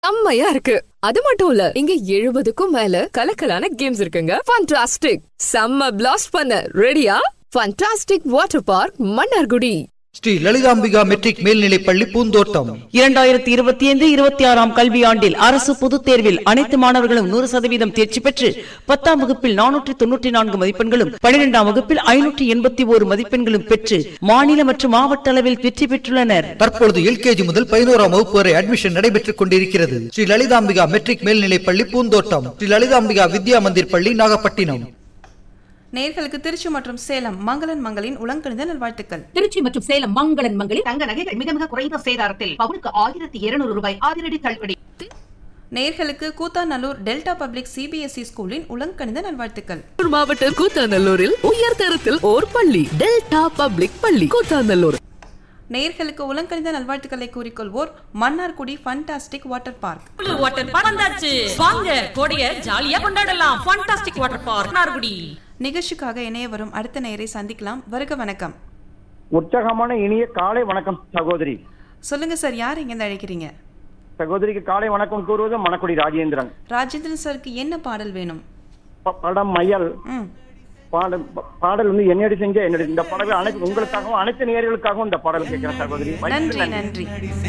செம்மையா இருக்கு அது மட்டும் இல்ல இங்க எழுபதுக்கும் மேல கலக்கலான கேம்ஸ் இருக்குங்க ஃபண்டாஸ்டிக் செம்ம பிளாஸ்ட் பண்ண ரெடியா fantastic water park Mannargudi Sri Lalithambika matric மேல்நிலைப்பள்ளி பூந்தோட்டம் இரண்டாயிரத்தி இருபத்தி ஐந்து இருபத்தி ஆறாம் கல்வியாண்டில் அரசு பொதுத் தேர்வில் அனைத்து மாணவர்களும் நூறு சதவீதம் தேர்ச்சி பெற்று பத்தாம் வகுப்பில் நானூற்றி தொன்னூற்றி நான்கு மதிப்பெண்களும் பனிரெண்டாம் வகுப்பில் ஐநூற்றி எண்பத்தி ஓரு மதிப்பெண்களும் பெற்று மாநில மற்றும் மாவட்ட அளவில் வெற்றி பெற்றுள்ளனர் தற்பொழுது எல்கேஜி முதல் பதினோராம் வகுப்பு வரை அட்மிஷன் நடைபெற்றுக் கொண்டிருக்கிறது ஸ்ரீ லலிதாம்பிகா மெட்ரிக் மேல்நிலைப்பள்ளி பூந்தோட்டம் ஸ்ரீ லலிதாம்பிகா வித்யா மந்திர் பள்ளி நாகப்பட்டினம் நேர்களுக்கு திருச்சி மற்றும் சேலம் மங்களன் மங்களின் உலங்கணிந்த நல்வாழ்த்துக்கள் திருச்சி மற்றும் சேலம் மங்களன் மங்களில் தங்க நகைகள் மிக மிக குறைந்த சேதாரத்தில் பவுனுக்கு ஆயிரத்தி இருநூறு ரூபாய் அதிரடி தள்ளுபடி நேர்களுக்கு கூத்தாநல்லூர் டெல்டா பப்ளிக் சிபிஎஸ்இ ஸ்கூலின் உலங்கணிந்த நல்வாழ்த்துக்கள் மாவட்டம் கூத்தாநல்லூரில் உயர் தரத்தில் ஓர் பள்ளி டெல்டா பப்ளிக் பள்ளி கூத்தாநல்லூர் நேர்களுக்கு உலங்கணிந்த நல்வாழ்த்துக்களை கூறிக்கொள்வோர் Mannargudi fantastic water park water park வந்தாச்சு வாங்க கோடைய ஜாலியா கொண்டாடலாம் ஃபண்டாஸ்டிக் வாட்டர் பார்க் நார்குடி நிகழ்ச்சிக்காக இணைய வரும் அடுத்த நேரை சந்திக்கலாம் வருக வணக்கம் உற்சாகமான இனிய காலை வணக்கம் சகோதரி சொல்லுங்க சார் யார் இங்கேருந்து அழைக்கிறீங்க சகோதரிக்கு காலை வணக்கம் கூறுவது மணக்குடி ராஜேந்திரன் ராஜேந்திரன் சாருக்கு என்ன பாடல் வேணும் ப- படம் மையல் ம் பாடல் ப- பாடல் வந்து என்னடி செஞ்ச என்னடி இந்த பாடல் அனைத்து உங்களுக்காகவும் அனைத்து நேயர்களுக்காகவும் இந்த பாடல் கேட்கிறேன் சகோதரி நன்றி நன்றி